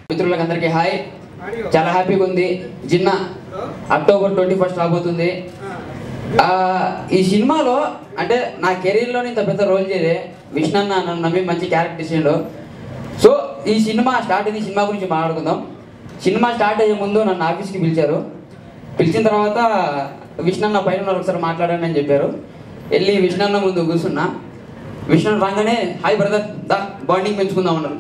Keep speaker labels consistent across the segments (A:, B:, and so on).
A: మిత్రులకు అందరికీ హాయ్ చాలా హ్యాపీగా ఉంది జిన్న అక్టోబర్ ట్వంటీ ఫస్ట్ రాబోతుంది ఆ, ఈ సినిమాలో అంటే నా కెరీర్లో ఇంత పెద్ద రోల్ చేయలే విష్ణన్న నన్ను నమ్మి మంచి క్యారెక్టర్ ఇచ్చిండు సో ఈ సినిమా స్టార్ట్ అయింది సినిమా గురించి మాట్లాడుకుందాం సినిమా స్టార్ట్ అయ్యే ముందు నన్ను ఆఫీస్కి పిలిచారు పిలిచిన తర్వాత విష్ణన్న పైన ఉన్నారు ఒకసారి మాట్లాడండి అని చెప్పారు వెళ్ళి విష్ణన్న ముందు కూర్చున్నా విష్ణు రాగానే హాయ్ బ్రదర్ దా బాండింగ్ పెంచుకుందాం అన్నారు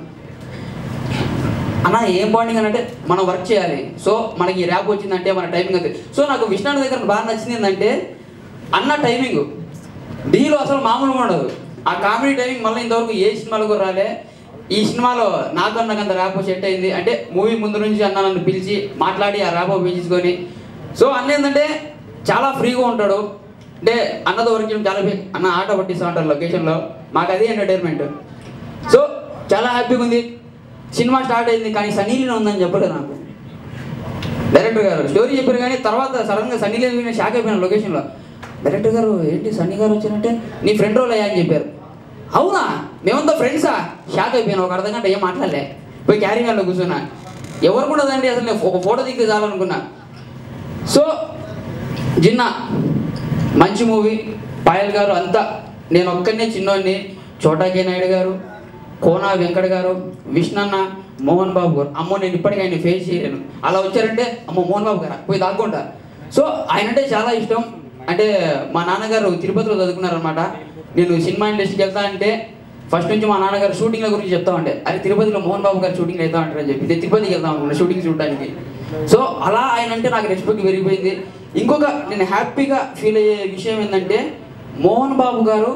A: అన్న ఏం బాండింగ్ అని అంటే మనం వర్క్ చేయాలి సో మనకి ఈ ర్యాప్ వచ్చిందంటే మన టైమింగ్ అంతే సో నాకు విష్ణు దగ్గర బాగా నచ్చింది ఏంటంటే అన్న టైమింగ్ డీలో అసలు మామూలుగా ఉండదు ఆ కామెడీ టైమింగ్ మళ్ళీ ఇంతవరకు ఏ సినిమాలో కూడా రాలే ఈ సినిమాలో నాకు అన్నకు అంత ర్యాప్ సెట్ అయింది అంటే మూవీ ముందు నుంచి అన్న నన్ను పిలిచి మాట్లాడి ఆ ర్యాప్ పెంచుకొని సో అన్న ఏంటంటే చాలా ఫ్రీగా ఉంటాడు అంటే అన్నతో వర్క్ చేయడం చాలా బే- అన్న ఆట పట్టిస్తూ ఉంటారు లొకేషన్లో మాకు అదే ఎంటర్టైన్మెంట్ సో చాలా హ్యాపీగా ఉంది సినిమా స్టార్ట్ అయింది కానీ సన్నీ లీన్ ఉందని చెప్పలేదు నాకు డైరెక్టర్ గారు స్టోరీ చెప్పారు కానీ తర్వాత సడన్గా సన్నీ లీన్ విని షాక్ అయిపోయిన లొకేషన్లో డైరెక్టర్ గారు ఏంటి సన్నీ గారు వచ్చినట్టే నీ ఫ్రెండ్ రోల్ అయ్యా అని చెప్పారు అవునా మేమంతా ఫ్రెండ్సా షాక్ అయిపోయాను ఒక అర్ధ గంట ఏం మాట్లాడలే పోయి క్యారీ వ్యాన్లో కూర్చున్నా ఎవరు కూడా అండి అసలు నేను ఒక ఫోటో దిగితే చాలనుకున్నా సో జిన్నా మంచి మూవీ పాయల్ గారు అంతా నేను ఒక్కనే చిన్నోడిని చోటాకే నాయుడు గారు కోనా వెంకట గారు విష్ణన్న మోహన్ బాబు గారు అమ్మో నేను ఇప్పటికీ ఆయన ఫేస్ చేయలేను అలా వచ్చారంటే అమ్మో మోహన్ బాబు గారా పోయి దాక్కుంటా సో ఆయన అంటే చాలా ఇష్టం అంటే మా నాన్నగారు తిరుపతిలో చదువుకున్నారనమాట నేను సినిమా ఇండస్ట్రీకి వెళ్తా అంటే ఫస్ట్ నుంచి మా నాన్నగారు షూటింగ్ల గురించి చెప్తా ఉంటే అరే తిరుపతిలో మోహన్ బాబు గారు షూటింగ్ వెళ్తా అంటారని చెప్పి నేను తిరుపతికి వెళ్దాం అనుకున్నా షూటింగ్ చూడడానికి సో అలా ఆయన అంటే నాకు రెస్పెక్ట్ పెరిగిపోయింది ఇంకొక నేను హ్యాపీగా ఫీల్ అయ్యే విషయం ఏంటంటే మోహన్ బాబు గారు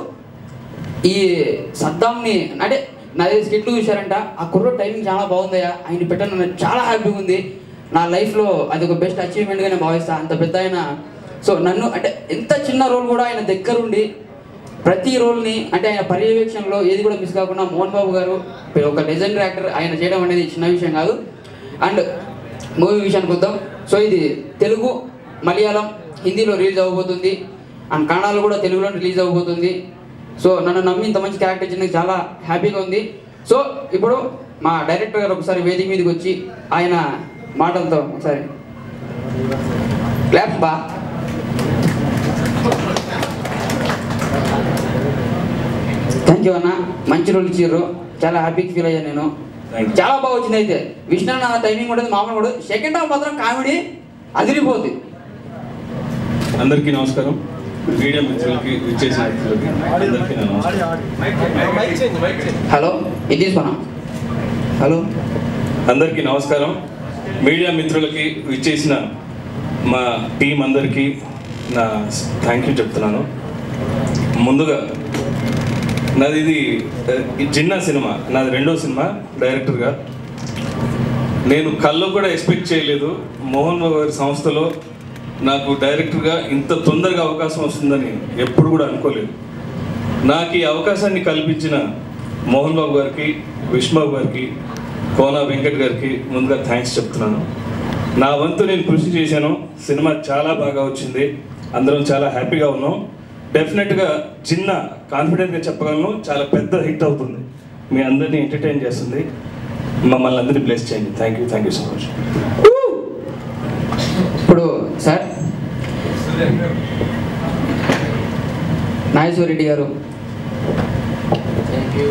A: ఈ సద్దాంని అంటే నాది స్కిట్లు చూశారంట ఆ కుర్ర టైమింగ్ చాలా బాగుందయ్యా ఆయన పెట్టడం నాకు చాలా హ్యాపీగా ఉంది నా లైఫ్లో అది ఒక బెస్ట్ అచీవ్మెంట్గా నేను భావిస్తాను అంత పెద్ద ఆయన సో నన్ను అంటే ఎంత చిన్న రోల్ కూడా ఆయన దగ్గరుండి ప్రతి రోల్ని అంటే ఆయన పర్యవేక్షణలో ఏది కూడా మిస్ కాకుండా మోహన్ బాబు గారు ఒక లెజెండరీ యాక్టర్ ఆయన చేయడం అనేది చిన్న విషయం కాదు అండ్ మూవీ విషయానికి వద్దాం సో ఇది తెలుగు మలయాళం హిందీలో రిలీజ్ అవ్వబోతుంది అండ్ కన్నడలో కూడా తెలుగులో రిలీజ్ అవ్వబోతుంది సో నన్ను నమ్మి ఇంత మంచి క్యారెక్టర్ ఇచ్చినందుకు చాలా హ్యాపీగా ఉంది సో ఇప్పుడు మా డైరెక్టర్ గారు ఒకసారి వేదిక మీదకి వచ్చి ఆయన మాటలతో ఒకసారి క్లాప్స్ బా థ్యాంక్ యూ అన్న మంచి రోల్ ఇచ్చారు చాలా హ్యాపీగా ఫీల్ అయ్యాను నేను
B: Thank you.
A: చాలా బాగా వచ్చింది అయితే విష్ణు అన్న టైమింగ్ ఉంటుంది మామూలు కూడా సెకండ్ హాఫ్ మాత్రం కామెడీ అదిరిపోతుంది
B: అందరికీ నమస్కారం మీడియా మిత్రులకి విచ్చేసిన మిత్రులకి అందరికీ నా నమస్కారం
A: హలో ఇది తీసుకున్నా హలో
B: అందరికీ నమస్కారం మీడియా మిత్రులకి విచ్చేసిన మా టీం అందరికీ నా థ్యాంక్ యూ చెప్తున్నాను ముందుగా నాది ఇది ఆ, ఈ చిన్న సినిమా నాది రెండో సినిమా డైరెక్టర్గా నేను కళ్ళు కూడా ఎక్స్పెక్ట్ చేయలేదు మోహన్ బాబు గారి సంస్థలో నాకు డైరెక్టర్గా ఇంత తొందరగా అవకాశం వస్తుందని ఎప్పుడు కూడా అనుకోలేదు నాకు ఈ అవకాశాన్ని కల్పించిన మోహన్ బాబు గారికి విష్ణుబాబు గారికి కోనా వెంకట్ గారికి ముందుగా థ్యాంక్స్ చెప్తున్నాను నా వంతు నేను కృషి చేశాను సినిమా చాలా బాగా వచ్చింది అందరం చాలా హ్యాపీగా ఉన్నాం డెఫినెట్గా చిన్న కాన్ఫిడెంట్గా చెప్పగలను చాలా పెద్ద హిట్ అవుతుంది మీ అందరినీ ఎంటర్టైన్ చేస్తుంది మమ్మల్ని అందరినీ బ్లెస్ చేయండి thank you thank you so much
A: ఇప్పుడు sir Nageswara Reddy garu
C: thank you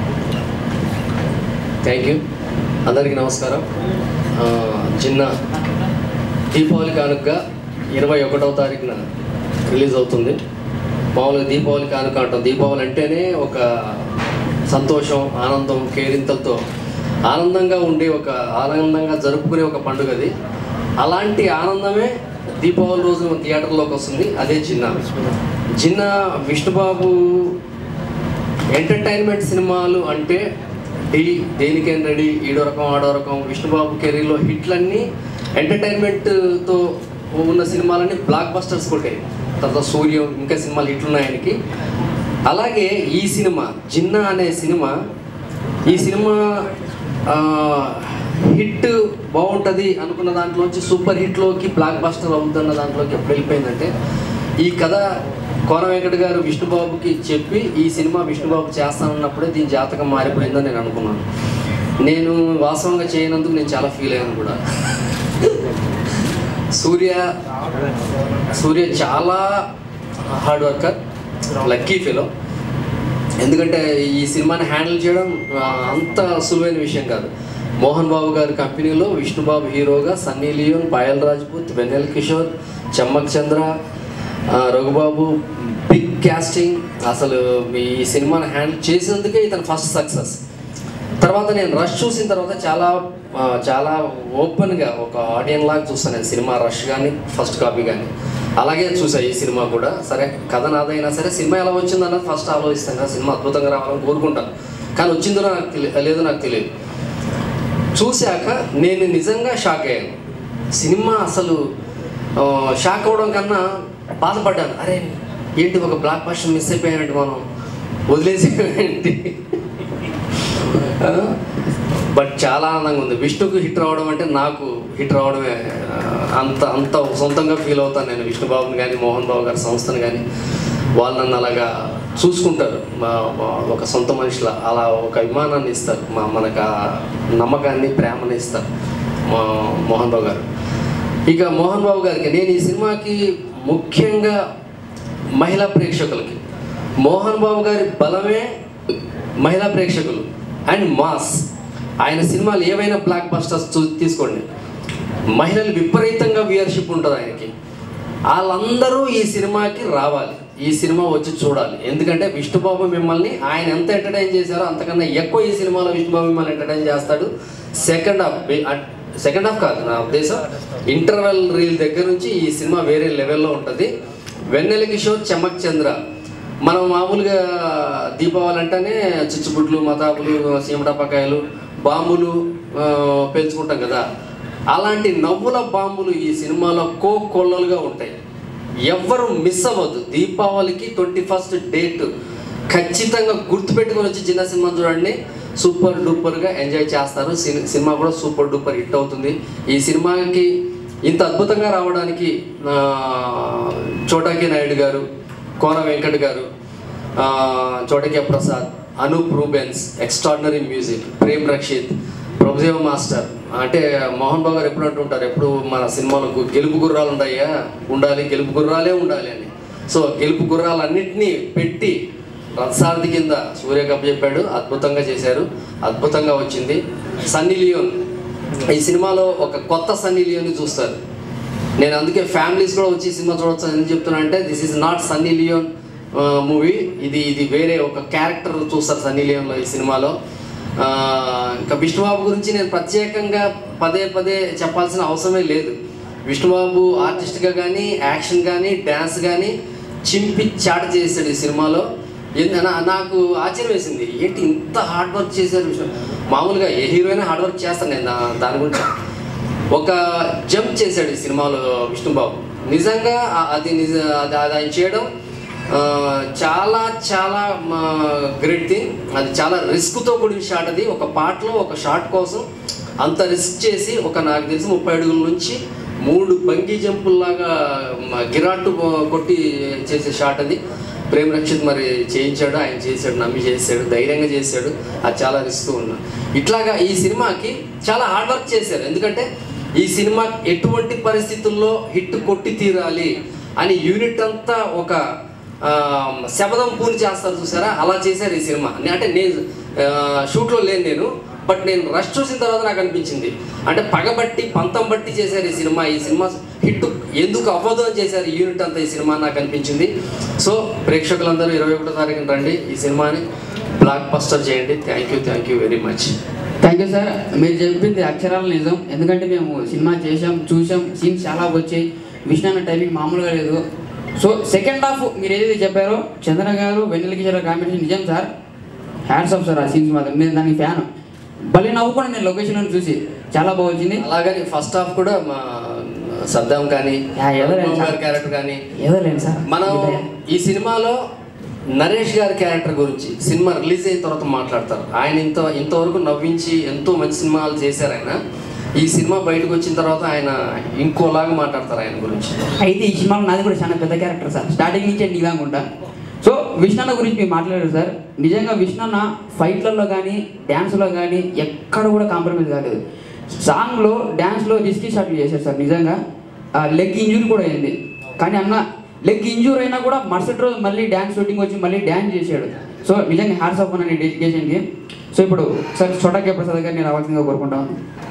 C: thank you అందరికీ నమస్కారం ఆ, చిన్న దీపావళి కానుకగా ఇరవై ఒకటవ తారీఖున రిలీజ్ అవుతుంది మామూలుగా దీపావళి కానుక అంటాం దీపావళి అంటేనే ఒక సంతోషం ఆనందం కేరింతలతో ఆనందంగా ఉండే ఒక ఆనందంగా జరుపుకునే ఒక పండుగ అది అలాంటి ఆనందమే దీపావళి రోజు థియేటర్లోకి వస్తుంది అదే చిన్న చిన్న విష్ణుబాబు ఎంటర్టైన్మెంట్ సినిమాలు అంటే డి దేనికేం రెడీ ఈడో రకం ఆడో రకం విష్ణుబాబు కెరీర్లో హిట్లన్నీ ఎంటర్టైన్మెంట్తో ఉన్న సినిమాలన్నీ బ్లాక్ బస్టర్స్ కొట్టాయి తర్వాత సూర్యం ఇంకా సినిమాలు హిట్లు ఉన్నాయి ఆయనకి అలాగే ఈ సినిమా జిన్నా అనే సినిమా ఈ సినిమా ఆ, హిట్ బాగుంటుంది అనుకున్న దాంట్లోంచి సూపర్ హిట్లోకి బ్లాక్ బస్టర్ అవుతున్న దాంట్లోకి ఎప్పుడు వెళ్ళిపోయిందంటే ఈ కథ కోన వెంకట గారు విష్ణుబాబుకి చెప్పి ఈ సినిమా విష్ణుబాబు చేస్తానన్నప్పుడే దీని జాతకం మారిపోయిందని నేను అనుకున్నాను నేను వాస్తవంగా చేయనందుకు నేను చాలా ఫీల్ అయ్యాను కూడా సూర్య సూర్య చాలా హార్డ్ వర్కర్ లక్కీ ఫెలో ఎందుకంటే ఈ సినిమాని హ్యాండిల్ చేయడం ఆ, అంత సులువైన విషయం కాదు మోహన్ బాబు గారి కంపెనీలో విష్ణుబాబు హీరోగా సన్నీ లియోన్ పాయల్ రాజ్పూత్ వెన్నెల్ కిషోర్ చమ్మక్ చంద్ర ఆ, రఘుబాబు బిగ్ క్యాస్టింగ్ అసలు ఈ సినిమాని హ్యాండిల్ చేసినందుకే ఇతను ఫస్ట్ సక్సెస్ తర్వాత నేను రష్ చూసిన తర్వాత చాలా ఆ, చాలా ఓపెన్గా ఒక ఆడియన్ లాగా చూస్తాను నేను సినిమా రష్ కానీ ఫస్ట్ కాపీ కానీ అలాగే చూసా ఈ సినిమా కూడా సరే కథ నాదైనా సరే సినిమా ఎలా వచ్చిందన్నది ఫస్ట్ ఆలోచిస్తాను కదా సినిమా అద్భుతంగా రావాలని కోరుకుంటాను కానీ వచ్చిందో నాకు తెలియదు లేదో నాకు తెలియదు చూశాక నేను నిజంగా షాక్ అయ్యాను సినిమా అసలు ఆ, షాక్ అవ్వడం కన్నా బాధపడ్డాను అరే ఏంటి ఒక బ్లాక్ బస్టర్ మిస్ అయిపోయానంటే మనం వదిలేసి ఏంటి బట్ చాలా ఆనందంగా ఉంది విష్ణుకు హిట్ రావడం అంటే నాకు హిట్ రావడమే ఆ, అంత అంత సొంతంగా ఫీల్ అవుతాను నేను విష్ణుబాబుని కానీ మోహన్ బాబు గారి సంస్థను కానీ వాళ్ళు నన్ను అలాగా చూసుకుంటారు మా మా ఒక సొంత మనిషిలా అలా ఒక అభిమానాన్ని ఇస్తారు మా మనకు ఆ నమ్మకాన్ని ప్రేమని ఇస్తారు మా మోహన్ బాబు గారు ఇక మోహన్ బాబు గారికి నేను ఈ సినిమాకి ముఖ్యంగా మహిళా ప్రేక్షకులకి మోహన్ బాబు గారి బలమే మహిళా ప్రేక్షకులు అండ్ మాస్ ఆయన సినిమాలు ఏవైనా బ్లాక్ బస్టర్స్ చూ తీసుకోండి మహిళలు విపరీతంగా వ్యూయర్షిప్ ఉంటుంది ఆయనకి వాళ్ళందరూ ఈ సినిమాకి రావాలి ఈ సినిమా వచ్చి చూడాలి ఎందుకంటే విష్ణుబాబు మిమ్మల్ని ఆయన ఎంత ఎంటర్టైన్ చేశారో అంతకన్నా ఎక్కువ ఈ సినిమాలో విష్ణుబాబు మిమ్మల్ని ఎంటర్టైన్ చేస్తాడు సెకండ్ హాఫ్ సెకండ్ హాఫ్ కాదు నా ఉద్దేశం ఇంటర్వెల్ రీల్ దగ్గర నుంచి ఈ సినిమా వేరే లెవెల్లో ఉంటుంది వెన్నెల కిషోర్ చమక్ చంద్ర మనం మామూలుగా దీపావళి అంటేనే చిచ్చుబుడ్లు మతాబులు సీమటపకాయలు బాంబులు ఆ, పేల్చుకుంటాం కదా అలాంటి నవ్వుల బాంబులు ఈ సినిమాలో కో కొల్లలుగా ఉంటాయి ఎవ్వరు మిస్ అవ్వద్దు దీపావళికి ట్వంటీ ఫస్ట్ డేట్ ఖచ్చితంగా గుర్తుపెట్టుకొని వచ్చి చిన్న సినిమా చూడండి సూపర్ డూపర్గా ఎంజాయ్ చేస్తారు సిని- సినిమా కూడా సూపర్ డూపర్ హిట్ అవుతుంది ఈ సినిమాకి ఇంత అద్భుతంగా రావడానికి ఆ, చోటాకి నాయుడు గారు కోన వెంకట్ గారు ఆ, Chota K Prasad Anup Rubens extraordinary music Prem Rakshith Prabhudeva master అంటే మోహన్ బాబు గారు ఎప్పుడు అంటుంటారు ఎప్పుడు మన సినిమాలకు గెలుపు గుర్రాలు ఉన్నాయా ఉండాలి గెలుపు గుర్రాలే ఉండాలి అని సో గెలుపు గుర్రాలన్నింటినీ పెట్టి రథసారథి కింద సూర్య కప్ చెప్పాడు అద్భుతంగా చేశారు అద్భుతంగా వచ్చింది సన్నీ లియోన్ ఈ సినిమాలో ఒక కొత్త సన్నీ లియోన్ని చూస్తారు నేను అందుకే ఫ్యామిలీస్ కూడా వచ్చి ఈ సినిమా చూడొచ్చు అని ఎందుకు చెప్తున్నా అంటే this is not Sunny Leone movie ఇది ఇది వేరే ఒక క్యారెక్టర్ చూస్తారు సన్నీ లియోన్లో ఈ సినిమాలో ఆ, ఇంకా విష్ణుబాబు గురించి నేను ప్రత్యేకంగా పదే పదే చెప్పాల్సిన అవసరమే లేదు విష్ణుబాబు ఆర్టిస్ట్గా కానీ యాక్షన్ కానీ డ్యాన్స్ కానీ చింపి చాట చేశాడు ఈ సినిమాలో ఏంది నా- నాకు ఆశ్చర్యం వేసింది ఏంటి ఇంత హార్డ్ వర్క్ చేశారు విష్ణు మామూలుగా ఏ హీరోయినా హార్డ్ వర్క్ చేస్తాను నేను దా- దాని గురించి ఒక జంప్ చేశాడు ఈ సినిమాలో విష్ణుబాబు నిజంగా ఆ- అది నిజ అది అది ఆయన చేయడం ఆ, చాలా చాలా గ్రేట్ థింగ్ అది చాలా రిస్క్తో కూడిన షాట్ అది ఒక పాటలో ఒక షాట్ కోసం అంత రిస్క్ చేసి ఒక నాకు తెలిసి ముప్పై అడుగుల నుంచి మూడు బంగీ జంపుల్లాగా మ- గిరాటు కొట్టి చేసే షాట్ అది ప్రేమ్ రక్షిత్ మరి చేయించాడు ఆయన చేశాడు నమ్మి చేశాడు ధైర్యంగా చేశాడు అది చాలా రిస్క్ ఉన్నా ఇట్లాగా ఈ సినిమాకి చాలా హార్డ్ వర్క్ చేశారు ఎందుకంటే ఈ సినిమా ఎటువంటి పరిస్థితుల్లో హిట్ కొట్టి తీరాలి అని యూనిట్ అంతా ఒక ఆ, శబదం పూర్తి చేస్తారు చూసారా అలా చేశారు ఈ సినిమా నే- అంటే నేను ఆ, షూట్లో లేను నేను బట్ నేను రష్ చూసిన తర్వాత నాకు అనిపించింది అంటే పగబట్టి పంతం బట్టి చేశారు ఈ సినిమా ఈ సినిమా హిట్ ఎందుకు అవ్వదు అని చేశారు ఈ యూనిట్ అంతా ఈ సినిమా నాకు అనిపించింది సో ప్రేక్షకులందరూ ఇరవై ఒకటో తారీఖున రండి ఈ సినిమాని బ్లాక్ బస్టర్ చేయండి thank you thank you very much
A: thank you sir మీరు చెప్పింది అక్షరాల నిజం ఎందుకంటే మేము సినిమా చేసాం చూసాం సీన్స్ చాలా వచ్చాయి విష్ణు అన్న టైమింగ్ మామూలుగా లేదు సో సెకండ్ హాఫ్ మీరు ఏదైతే చెప్పారో చంద్ర గారు వెన్నెల కిషోర్ కాంబినేషన్ నిజం సార్ హ్యాండ్స్ ఆఫ్ సార్ ఆ సీన్స్ మాత్రం నేను దానికి ఫ్యాన్ భలే నవ్వుకున్నాను నేను లొకేషన్లో చూసి చాలా బాగా వచ్చింది
C: అలాగని ఫస్ట్ హాఫ్ కూడా మా సద్దాం కానీ
A: యా, ఎవరైనా
C: రఘుబాబు గారి
A: సార్.
C: క్యారెక్టర్ కానీ
A: ఏదో లేదు సార్
C: మనం ఈ సినిమాలో నరేష్ గారి క్యారెక్టర్ గురించి సినిమా రిలీజ్ అయిన తర్వాత మాట్లాడతారు ఆయన ఇంత ఇంతవరకు నవ్వించి ఎంతో మంచి సినిమాలు చేశారు ఆయన ఈ సినిమా బయటకు వచ్చిన తర్వాత ఆయన ఇంకోలాగా మాట్లాడతారు ఆయన గురించి
A: అయితే ఈ సినిమాలో నాది కూడా చాలా పెద్ద క్యారెక్టర్ సార్ స్టార్టింగ్ నుంచే నీలాగా ఉంటా సో విష్ణన్న గురించి మీరు మాట్లాడారు సార్ నిజంగా విష్ణన్న ఫైట్లలో కానీ డ్యాన్స్లో కానీ ఎక్కడ కూడా కాంప్రమైజ్ కాలేదు సాంగ్లో డ్యాన్స్లో రిస్కీ షాట్లు చేశారు సార్ నిజంగా లెగ్ ఇంజురీ కూడా అయింది కానీ అన్న లెగ్ ఇంజూర్ అయినా కూడా మరుసటి రోజు మళ్ళీ డ్యాన్స్ షూటింగ్ వచ్చి మళ్ళీ డ్యాన్స్ చేశాడు సో నిజంగా హ్యాట్స్ ఆఫ్ అన్న డెడికేషన్కి సో ఇప్పుడు సార్ చోటాకే ప్రసాద్ గారిని రావాల్సిందిగా కోరుకుంటాను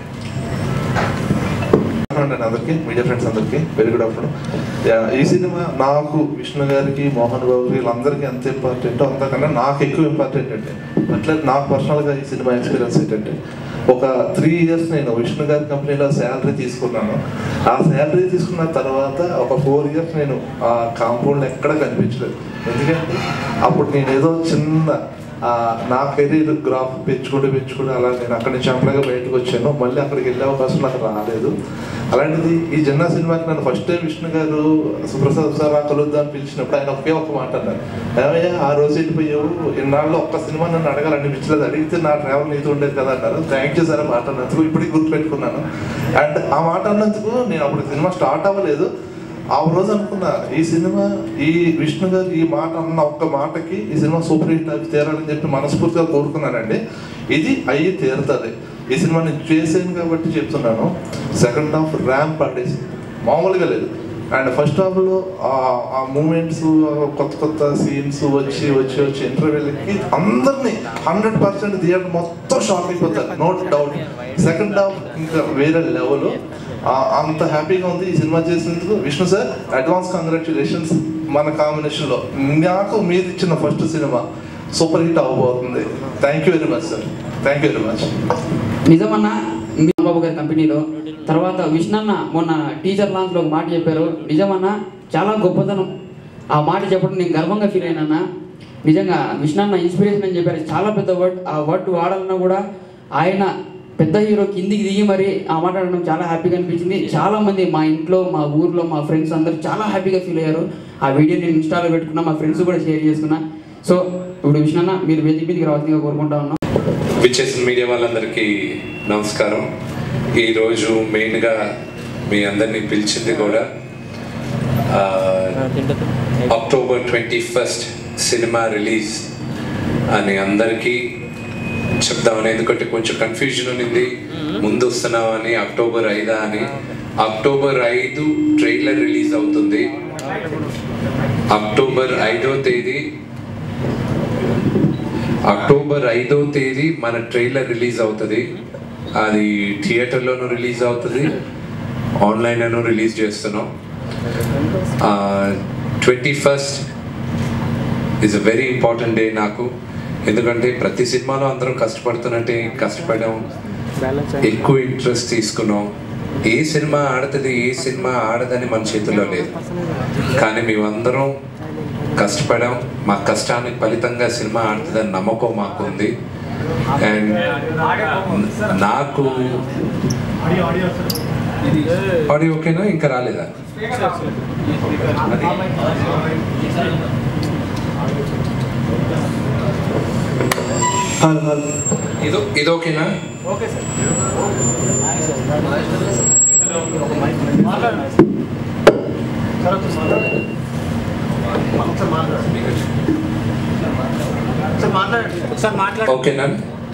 D: అండి అందరికి మీడియా ఫ్రెండ్స్ అందరికి వెరీ గుడ్ ఆఫ్టర్నూన్ ఈ సినిమా నాకు విష్ణు గారికి మోహన్ బాబు వీళ్ళందరికీ ఎంత ఇంపార్టెంట్ అంతకన్నా నాకు ఎక్కువ ఇంపార్టెంట్ అంటే అట్లా నాకు పర్సనల్గా ఈ సినిమా ఎక్స్పీరియన్స్ ఏంటంటే ఒక త్రీ ఇయర్స్ నేను విష్ణు గారి కంపెనీలో శాలరీ తీసుకున్నాను ఆ శాలరీ తీసుకున్న తర్వాత ఒక ఫోర్ ఇయర్స్ నేను ఆ కాంపౌండ్ ఎక్కడ కనిపించలేదు ఎందుకంటే అప్పుడు నేను ఏదో చిన్న ఆ, నా కెరీర్ గ్రాఫ్ పెంచుకుంటూ పెంచుకుంటూ అలా నేను అక్కడి నుంచి అమ్మగా బయటకు వచ్చాను మళ్ళీ అక్కడికి వెళ్ళే అవకాశం నాకు రాలేదు అలాంటిది ఈ జన్నా సినిమాకి నన్ను ఫస్ట్ టైం విష్ణు గారు సుప్రసాద్ సార్ కలుద్దాం అని పిలిచినప్పుడు ఆయన ఒకే ఒక్క మాట అన్నారు ఏమయ్యా ఆ రోజు వెళ్ళిపోయావు ఇన్నాళ్ళు ఒక్క సినిమా నన్ను అడగాలనిపించలేదు అడిగితే నా ట్రావెల్ నీతో ఉండేది కదా అన్నారు థ్యాంక్ యూ సార్ ఆ మాట అన్నందుకు ఇప్పటికి గుర్తుపెట్టుకున్నాను అండ్ ఆ మాట అన్నందుకు నేను అప్పుడు సినిమా స్టార్ట్ అవ్వలేదు ఆ రోజు అనుకున్నా ఈ సినిమా ఈ విష్ణు గారు ఈ మాట అన్న ఒక్క మాటకి ఈ సినిమా సూపర్ హిట్ అయి తీరాలని చెప్పి మనస్ఫూర్తిగా కోరుకున్నానండి ఇది అయ్యి తీరుతుంది ఈ సినిమా నేను చేసాను కాబట్టి చెప్తున్నాను సెకండ్ హాఫ్ ర్యాంప్ ఆడేసి మామూలుగా లేదు అండ్ ఫస్ట్ హాఫ్లో ఆ మూమెంట్స్ కొత్త కొత్త సీన్స్ వచ్చి వచ్చి వచ్చి ఇంటర్వ్యూలకి అందరినీ హండ్రెడ్ పర్సెంట్ థియేటర్ మొత్తం షాక్ అయిపోతారు నో డౌట్ సెకండ్ హాఫ్ ఇంకా వేరే లెవెల్ అంత హ్యాపీగా ఉంది ఈ సినిమా చేసినందుకు విష్ణు సార్ అడ్వాన్స్ కంగ్రాచులేషన్స్ మన కాంబినేషన్లో నాకు మీరు ఇచ్చిన ఫస్ట్ సినిమా సూపర్ హిట్ అవ్వబోతుంది thank you very much sir thank you very much
A: నిజమన్న మీ బాబు గారి కంపెనీలో తర్వాత విష్ణన్న మొన్న టీచర్ లాంచ్లో ఒక మాట చెప్పారు నిజమన్న చాలా గొప్పతనం ఆ మాట చెప్పడం నేను గర్వంగా ఫీల్ అయినా నిజంగా విష్ణన్న ఇన్స్పిరేషన్ అని చెప్పారు చాలా పెద్ద వర్డ్ ఆ వర్డ్ వాడాలన్నా కూడా ఆయన పెద్ద హీరో కిందికి దిగి మరి ఆ మాట అనడం చాలా హ్యాపీగా అనిపించింది చాలా మంది మా ఇంట్లో మా ఊర్లో మా ఫ్రెండ్స్ అందరూ చాలా హ్యాపీగా ఫీల్ అయ్యారు ఆ వీడియో నేను ఇన్స్టాలో పెట్టుకున్నా మా ఫ్రెండ్స్ కూడా షేర్ చేసుకున్నా సో ఇప్పుడు విష్ణన్న మీరు వేదిక మీదకి రావాల్సిందిగా కోరుకుంటా ఉన్నాం
E: విచ్చేసిన మీడియా వాళ్ళందరికీ నమస్కారం ఈరోజు మెయిన్గా మీ అందరినీ పిలిచింది కూడా ఆ, October twenty first cinema release అని అందరికీ చెప్దామని ఎందుకంటే కొంచెం కన్ఫ్యూజన్ ఉన్నింది ముందు వస్తున్నామని అక్టోబర్ ఐదా అని అక్టోబర్ ఐదు ట్రైలర్ రిలీజ్ అవుతుంది అక్టోబర్ ఐదో తేదీ అక్టోబర్ ఐదో తేదీ మన ట్రైలర్ రిలీజ్ అవుతుంది అది థియేటర్లోనూ రిలీజ్ అవుతుంది ఆన్లైన్లోనూ రిలీజ్ చేస్తున్నాం twenty first is a very important day నాకు ఎందుకంటే ప్రతి సినిమాలో అందరం కష్టపడుతున్నట్టే కష్టపడాం ఎక్కువ ఇంట్రెస్ట్ తీసుకున్నాం ఏ సినిమా ఆడుతుంది ఏ సినిమా ఆడదని మన చేతుల్లో లేదు కానీ మేమందరం కష్టపడాం మా కష్టానికి ఫలితంగా సినిమా ఆడుతుందని నమ్మకం మాకు ఉంది అండ్ నాకు ఆడియో ఓకేనా ఇంకా రాలేదా ఇది ఇది ఓకేనా ఓకేనా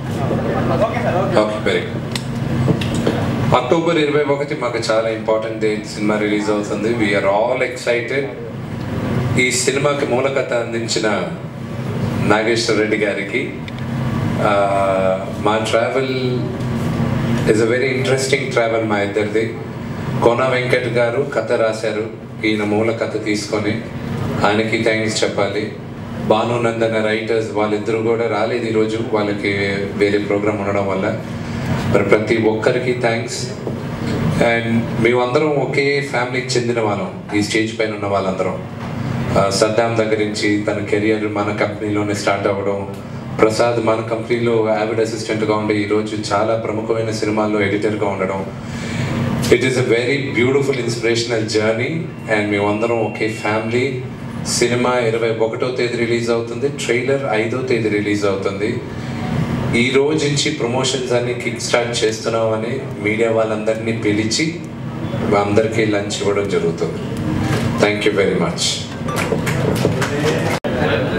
E: ఓకే వెరీ అక్టోబర్ ఇరవై ఒకటి మాకు చాలా ఇంపార్టెంట్ డే సినిమా రిలీజ్ అవుతుంది వీఆర్ ఆల్ ఎక్సైటెడ్ ఈ సినిమాకి మూలకథ అందించిన నాగేశ్వర రెడ్డి గారికి ఆ, మా travel is a very interesting travel మా ఇద్దరిది కోన వెంకట్ గారు కథ రాశారు ఈయన మూల కథ తీసుకొని ఆయనకి థ్యాంక్స్ చెప్పాలి భాను నందన రైటర్స్ వాళ్ళిద్దరూ కూడా రాలేదు ఈరోజు వాళ్ళకి వేరే ప్రోగ్రామ్ ఉండడం వల్ల మరి ప్రతి ఒక్కరికి థ్యాంక్స్ అండ్ మేమందరం ఒకే ఫ్యామిలీకి చెందిన వాళ్ళం ఈ స్టేజ్ పైన ఉన్న వాళ్ళందరం ఆ, సద్దాం దగ్గర నుంచి తన కెరియర్ మన కంపెనీలోనే స్టార్ట్ అవ్వడం ప్రసాద్ మన కంపెనీలో యావిడ్ అసిస్టెంట్గా ఉండి ఈరోజు చాలా ప్రముఖమైన సినిమాల్లో ఎడిటర్గా ఉండడం it is a very beautiful inspirational journey and మేమందరం ఒకే ఫ్యామిలీ సినిమా ఇరవై ఒకటో తేదీ రిలీజ్ అవుతుంది ట్రైలర్ ఐదో తేదీ రిలీజ్ అవుతుంది ఈ రోజు నుంచి ప్రమోషన్స్ అన్ని కిక్ స్టార్ట్ చేస్తున్నామని మీడియా వాళ్ళందరినీ పిలిచి అందరికీ లంచ్ ఇవ్వడం జరుగుతుంది thank you very much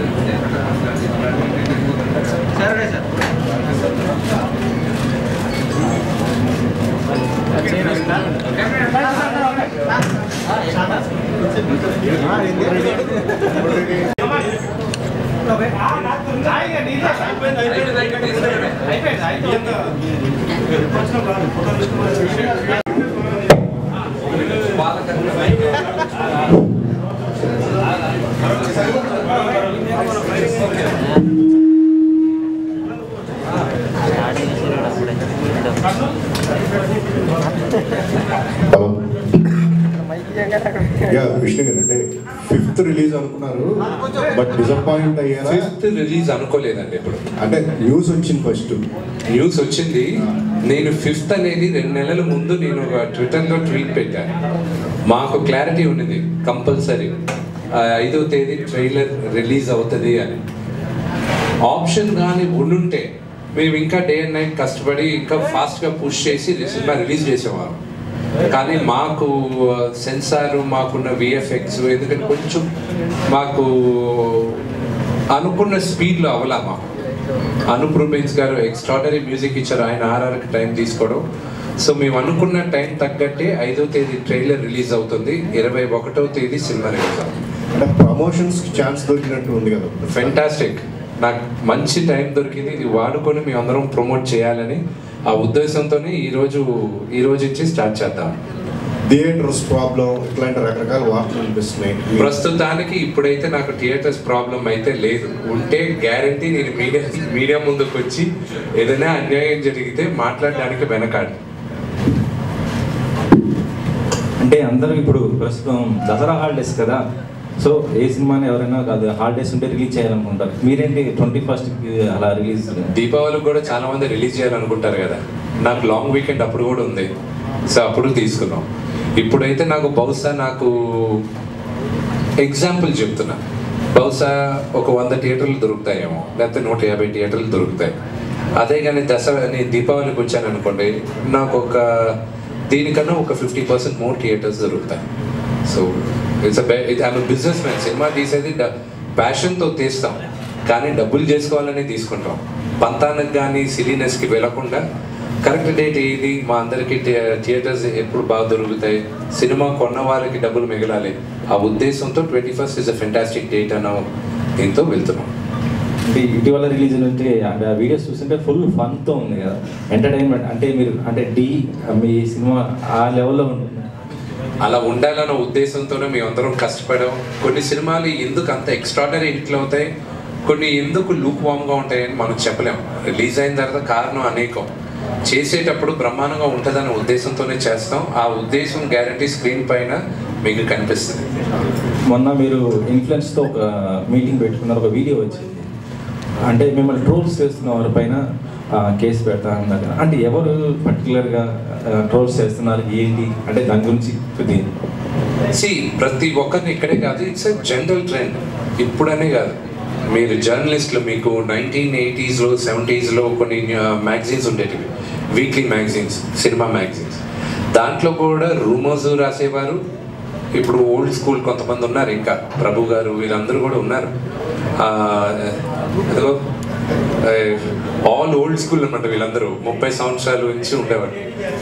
F: hello yeah Vishnu garu అంటే ఫిఫ్త్ రిలీజ్ అనుకున్నారు బట్ డిసప్పాయింట్ అయ్యారా
E: ఫిఫ్త్ రిలీజ్ అనుకోలేదండి ఇప్పుడు
F: అంటే న్యూస్ వచ్చింది ఫస్ట్
E: న్యూస్ వచ్చింది నేను ఫిఫ్త్ అనేది రెండు నెలల ముందు నేను ఒక ట్విట్టర్లో ట్వీట్ పెట్టాను మాకు క్లారిటీ ఉన్నది కంపల్సరీ ఐదో తేదీ ట్రైలర్ రిలీజ్ అవుతుంది అని ఆప్షన్ కానీ ఉండుంటే మేము ఇంకా డే అండ్ నైట్ కష్టపడి ఇంకా ఫాస్ట్గా పుష్ చేసి సినిమా రిలీజ్ చేసేవాళ్ళం కానీ మాకు సెన్సార్ మాకున్న విఎఫ్ఎక్స్ ఎందుకంటే కొంచెం మాకు అనుకున్న స్పీడ్లో అవ్వలా మాకు అనూప్ రూబెన్స్ గారు ఎక్స్ట్రాడనరీ మ్యూజిక్ ఇచ్చారు ఆయన ఆర్ఆర్కి టైం తీసుకోవడం సో మేము అనుకున్న టైం తగ్గట్టే ఐదో తేదీ ట్రైలర్ రిలీజ్ అవుతుంది ఇరవై ఒకటో తేదీ సినిమా రిలీజ్ అవుతుంది
F: అంటే ప్రమోషన్స్ ఛాన్స్ దొరికినట్టు ఉంది కదా
E: ఫెంటాస్టిక్ నాకు మంచి టైం దొరికింది ఇది వాడుకొని మేము అందరం ప్రమోట్ చేయాలని ఆ ఉద్దేశంతోనే ఈరోజు ఈ రోజు నుంచి స్టార్ట్ చేద్దాం
F: థియేటర్స్ ప్రాబ్లం ఇట్లాంటి రకరకాల వార్తలు వినిపిస్తున్నాయి
E: ప్రస్తుతానికి ఇప్పుడైతే నాకు థియేటర్స్ ప్రాబ్లం అయితే లేదు ఉంటే గ్యారంటీ నేను మీడియా మీడియా ముందుకు వచ్చి ఏదైనా అన్యాయం జరిగితే మాట్లాడడానికి వెనకాడు
G: అంటే అందరూ ఇప్పుడు ప్రస్తుతం దసరా హాలిడేస్ కదా సో ఏ సినిమాని ఎవరైనా కాదు హాలిడేస్ ఉంటే రిలీజ్ చేయాలనుకుంటారు మీరేంటి ట్వంటీ ఫస్ట్ అలా రిలీజ్
E: దీపావళికి కూడా చాలా మంది రిలీజ్ చేయాలనుకుంటారు కదా నాకు లాంగ్ వీకెండ్ అప్పుడు కూడా ఉంది సో అప్పుడు తీసుకున్నాం ఇప్పుడైతే నాకు బహుశా నాకు ఎగ్జాంపుల్ చెప్తున్నా బహుశా ఒక వంద థియేటర్లు దొరుకుతాయేమో లేకపోతే నూట యాభై థియేటర్లు దొరుకుతాయి అదే కానీ దసరా నేను దీపావళికి వచ్చాను అనుకోండి నాకు ఒక దీనికన్నా ఒక ఫిఫ్టీ పర్సెంట్ మోర్ థియేటర్స్ దొరుకుతాయి so it's I'm businessman cinema తీసేది ప్యాషన్తో తీస్తాం కానీ డబ్బులు చేసుకోవాలని తీసుకుంటాం పంతానికి కానీ సిలీనెస్కి వెళ్ళకుండా కరెక్ట్ డేట్ ఏది మా అందరికి థియేటర్స్ ఎప్పుడు బాగా దొరుకుతాయి సినిమా కొన్న వారికి డబ్బులు మిగలాలి ఆ ఉద్దేశంతో twenty first is a fantastic date అన్న దీంతో వెళ్తున్నాం
G: అంటే ఇటీవల రిలీజ్ ఉంటే అంటే ఆ వీడియోస్ చూస్తుంటే ఫుల్ ఫన్తో ఉంది కదా ఎంటర్టైన్మెంట్ అంటే మీరు అంటే డి మీ సినిమా ఆ లెవెల్లో ఉంటుంది
E: అలా ఉండాలన్న ఉద్దేశంతోనే మేము అందరం కష్టపడాం కొన్ని సినిమాలు ఎందుకు అంత ఎక్స్ట్రాడనరీ హిట్లు అవుతాయి కొన్ని ఎందుకు లూక్ వామ్గా ఉంటాయని మనం చెప్పలేం రిలీజ్ అయిన తర్వాత కారణం అనేకం చేసేటప్పుడు బ్రహ్మాండంగా ఉంటుందనే ఉద్దేశంతోనే చేస్తాం ఆ ఉద్దేశం గ్యారంటీ స్క్రీన్ పైన మీకు కనిపిస్తుంది
G: మొన్న మీరు ఇన్ఫ్లుయెన్స్తో ఒక మీటింగ్ పెట్టుకున్నారు ఒక వీడియో వచ్చింది అంటే మిమ్మల్ని ట్రోల్స్ చేస్తున్న వారి పైన ఆ, కేసు పెడతా అన్నారు కదా. అంటే ఎవరు పర్టికులర్గా ట్రోల్స్ చేస్తున్నారు ఏంటి అంటే దాని గురించి కొద్దిగా
E: సి ప్రతి ఒక్కరిని ఇక్కడే కాదు ఇట్స్ ఎ జనరల్ ట్రెండ్ ఇప్పుడనే కాదు మీరు జర్నలిస్టులు మీకు నైన్టీన్ ఎయిటీస్లో సెవెంటీస్లో కొన్ని మ్యాగజైన్స్ ఉండేటివి వీక్లీ మ్యాగజైన్స్ సినిమా మ్యాగజైన్స్ దాంట్లో కూడా రూమర్స్ రాసేవారు ఇప్పుడు ఓల్డ్ స్కూల్ కొంతమంది ఉన్నారు ఇంకా ప్రభు గారు వీళ్ళందరూ కూడా ఉన్నారు ఆ, అదిగో ఆల్ ఓల్డ్ స్కూల్ అనమాట వీళ్ళందరూ ముప్పై సంవత్సరాల నుంచి ఉండేవారు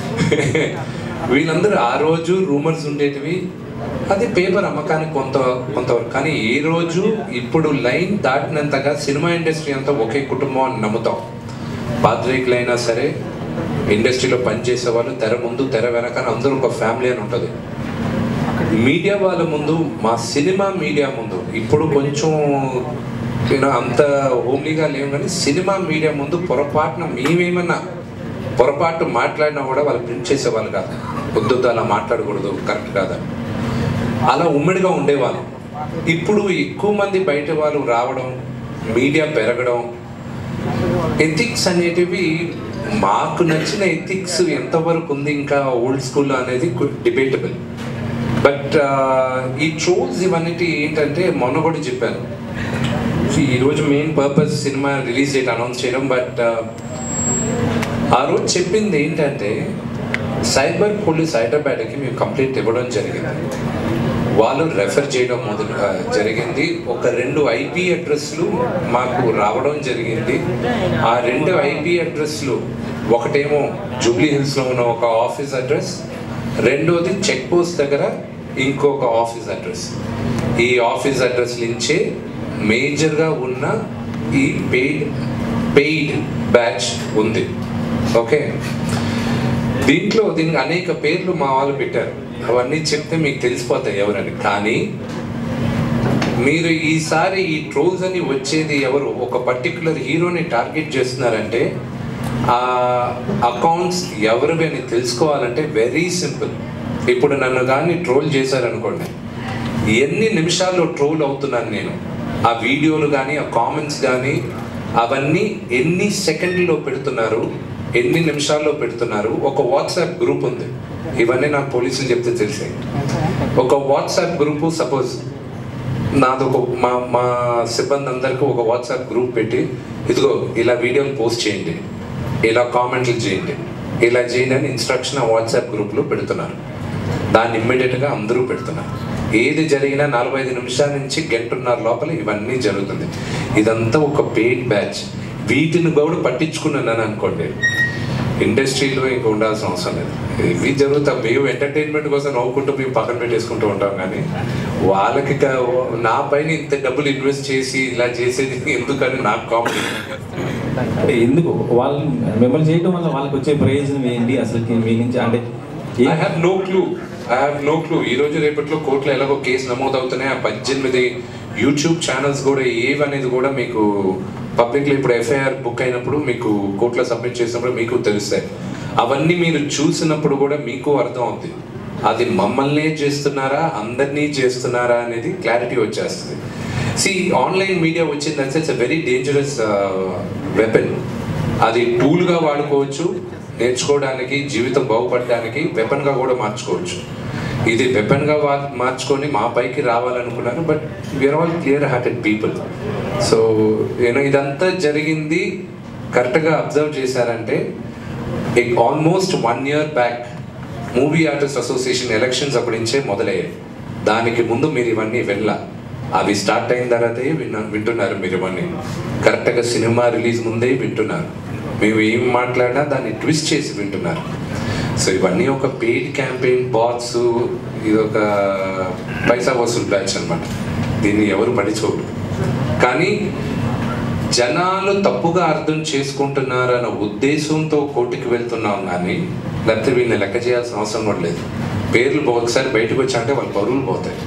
E: వీళ్ళందరూ ఆ రోజు రూమర్స్ ఉండేటివి అది పేపర్ అమ్మకానికి కొంత కొంతవరకు కానీ ఏ రోజు ఇప్పుడు లైన్ దాటినంతగా సినిమా ఇండస్ట్రీ అంతా ఒకే కుటుంబం అని నమ్ముతాం పాత్రికులైనా సరే ఇండస్ట్రీలో పనిచేసే వాళ్ళు తెర ముందు తెర వెనక అందరూ ఒక ఫ్యామిలీ అని ఉంటుంది మీడియా వాళ్ళ ముందు మా సినిమా మీడియా ముందు ఇప్పుడు కొంచెం నేను అంత హోమ్లీగా లేవు కానీ సినిమా మీడియా ముందు పొరపాటున మేమేమన్నా పొరపాటు మాట్లాడినా కూడా వాళ్ళు ప్రింట్ చేసేవాళ్ళు కాదు వద్దు అలా మాట్లాడకూడదు కరెక్ట్ కాదని అలా ఉమ్మడిగా ఉండేవాళ్ళం ఇప్పుడు ఎక్కువ మంది బయట వాళ్ళు రావడం మీడియా పెరగడం ఎథిక్స్ అనేటివి మాకు నచ్చిన ఎథిక్స్ ఎంతవరకు ఉంది ఇంకా ఓల్డ్ స్కూల్ అనేది డిబేటబుల్ బట్ ఈ ట్రోల్స్ ఇవన్నీ ఏంటంటే మొన్న కూడా చెప్పాను See, ఈరోజు main purpose cinema release date announce చేయడం బట్ ఆ రోజు చెప్పింది ఏంటంటే సైబర్ పోలీస్ హైదరాబాద్కి మేము కంప్లైంట్ ఇవ్వడం జరిగింది వాళ్ళు రెఫర్ చేయడం మొదలు ఆ, జరిగింది ఒక రెండు ఐపీ అడ్రస్లు మాకు రావడం జరిగింది ఆ రెండు ఐపీ అడ్రస్లు ఒకటేమో జూబ్లీ హిల్స్లో ఉన్న ఒక ఆఫీస్ అడ్రస్ రెండోది చెక్ పోస్ట్ దగ్గర ఇంకొక ఆఫీస్ అడ్రస్ ఈ ఆఫీస్ అడ్రస్ నుంచే మేజర్గా ఉన్న ఈ పెయిడ్ పెయిడ్ బ్యాచ్ ఉంది ఓకే దీంట్లో దీనికి అనేక పేర్లు మా వాళ్ళు పెట్టారు అవన్నీ చెప్తే మీకు తెలిసిపోతాయి ఎవరని కానీ మీరు ఈసారి ఈ ట్రోల్స్ అని వచ్చేది ఎవరు ఒక పర్టికులర్ హీరోని టార్గెట్ చేస్తున్నారంటే ఆ అకౌంట్స్ ఎవరివి అని తెలుసుకోవాలంటే వెరీ సింపుల్ ఇప్పుడు నన్ను కానీ ట్రోల్ చేశారనుకోండి ఎన్ని నిమిషాల్లో ట్రోల్ అవుతున్నాను నేను ఆ వీడియోలు కానీ ఆ కామెంట్స్ కానీ అవన్నీ ఎన్ని సెకండ్లో పెడుతున్నారు ఎన్ని నిమిషాల్లో పెడుతున్నారు ఒక వాట్సాప్ గ్రూప్ ఉంది ఇవన్నీ నాకు పోలీసులు చెప్తే తెలిసాయి ఒక వాట్సాప్ గ్రూపు సపోజ్ నాది ఒక మా మా సిబ్బంది అందరికీ ఒక వాట్సాప్ గ్రూప్ పెట్టి ఇదిగో ఇలా వీడియోలు పోస్ట్ చేయండి ఇలా కామెంట్లు చేయండి ఇలా చేయండి అని ఇన్స్ట్రక్షన్ ఆ వాట్సాప్ గ్రూప్లో పెడుతున్నారు దాన్ని ఇమ్మీడియట్గా అందరూ పెడుతున్నారు ఏది జరిగినా నలభై ఐదు నిమిషాల నుంచి గంటన్నర లోపల ఇవన్నీ జరుగుతుంది ఇదంతా ఒక పెయిడ్ బ్యాచ్ వీటిని కూడా పట్టించుకున్నాను అనుకోండి ఇండస్ట్రీలో ఇంకా ఉండాల్సిన అవసరం లేదు ఇవి జరుగుతాం మేము ఎంటర్టైన్మెంట్ కోసం నవ్వుకుంటూ మేము పక్కన పెట్టేసుకుంటూ ఉంటాం కానీ వాళ్ళకి కా- నా పైన ఇంత డబ్బులు ఇన్వెస్ట్ చేసి ఇలా చేసేది ఎందుకని నాకు కామెడీ
G: అంటే ఎందుకు వాళ్ళు మిమ్మల్ని చేయడం వల్ల వాళ్ళకి వచ్చే ప్రయోజనం ఏంటి అసలు మీ నుంచి అంటే
E: I have no clue I have no clue ఈ రోజు రేపట్లో కోర్టులో ఎలాగో కేసు నమోదవుతున్నాయి ఆ పద్దెనిమిది యూట్యూబ్ ఛానల్స్ కూడా ఏవి అనేది కూడా మీకు పబ్లిక్లో ఇప్పుడు ఎఫ్ఐఆర్ బుక్ అయినప్పుడు మీకు కోర్టులో సబ్మిట్ చేసినప్పుడు మీకు తెలుస్తాయి అవన్నీ మీరు చూసినప్పుడు కూడా మీకు అర్థం అవుతుంది అది మమ్మల్నే చేస్తున్నారా అందరినీ చేస్తున్నారా అనేది క్లారిటీ వచ్చేస్తుంది సి ఆన్లైన్ మీడియా వచ్చిందంటే ఇట్స్ వెరీ డేంజరస్ వెపన్ అది టూల్గా వాడుకోవచ్చు నేర్చుకోవడానికి జీవితం బాగుపడడానికి వెపన్గా కూడా మార్చుకోవచ్చు ఇది వెపన్గా మార్చుకొని మా పైకి రావాలనుకున్నారు but we're all clear hearted people so నేను ఇదంతా జరిగింది కరెక్ట్గా అబ్జర్వ్ చేశారంటే almost one year back movie artist association elections అప్పటి నుంచే మొదలయ్యాయి దానికి ముందు మీరు ఇవన్నీ వెళ్ళా అవి స్టార్ట్ అయిన తర్వాతే విన్న వింటున్నారు మీరు ఇవన్నీ కరెక్ట్గా సినిమా రిలీజ్ ముందే వింటున్నారు మేము ఏం మాట్లాడినా దాన్ని ట్విస్ట్ చేసి వింటున్నారు సో ఇవన్నీ ఒక పెయిడ్ క్యాంపెయిన్ బాట్స్ ఇది ఒక పైసా వసూలు బ్యాచ్ అన్నమాట దీన్ని ఎవరు పట్టించుకోరు కానీ జనాలు తప్పుగా అర్థం చేసుకుంటున్నారన్న ఉద్దేశంతో కోర్టుకి వెళ్తున్నాం కానీ లేకపోతే వీళ్ళని లెక్క చేయాల్సిన అవసరం కూడా లేదు పేర్లు ఒకసారి బయటకు వచ్చాయంటే వాళ్ళ పరువులు పోతాయి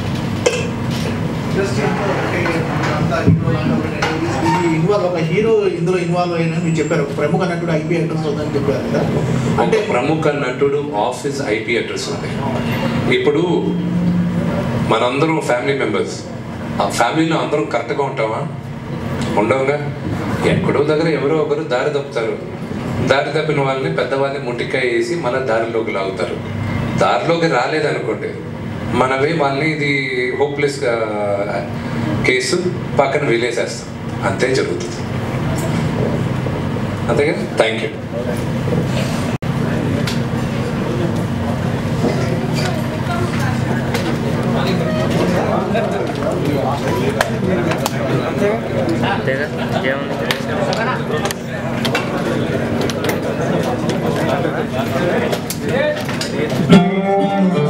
H: ఇన్వాల్వ్ ఒక హీరో ఇందులో ఇన్వాల్వ్ అయిన మీరు చెప్పారు ఒక ప్రముఖ నటుడు ఐపీ అడ్రస్ ఉందని చెప్పారు కదా
E: అంటే ప్రముఖ నటుడు ఆఫీస్ ఐపీ అడ్రస్ ఉంది ఇప్పుడు మనందరం ఫ్యామిలీ మెంబర్స్ ఆ ఫ్యామిలీలో అందరం కరెక్ట్గా ఉంటామా ఉండవుగా ఎక్కడో దగ్గర ఎవరో ఒకరు దారి తప్పుతారు దారి తప్పిన వాళ్ళని పెద్దవాళ్ళని ముట్టికాయ వేసి మళ్ళీ దారిలోకి లాగుతారు దారిలోకి రాలేదనుకోండి మనమే వాళ్ళని ఇది హోప్లెస్గా కేసు పక్కన రిలేసేస్తాం అంతే జరుగుతుంది అంతేగా థ్యాంక్ యూ
I: అంతేగా ఇంకేముంది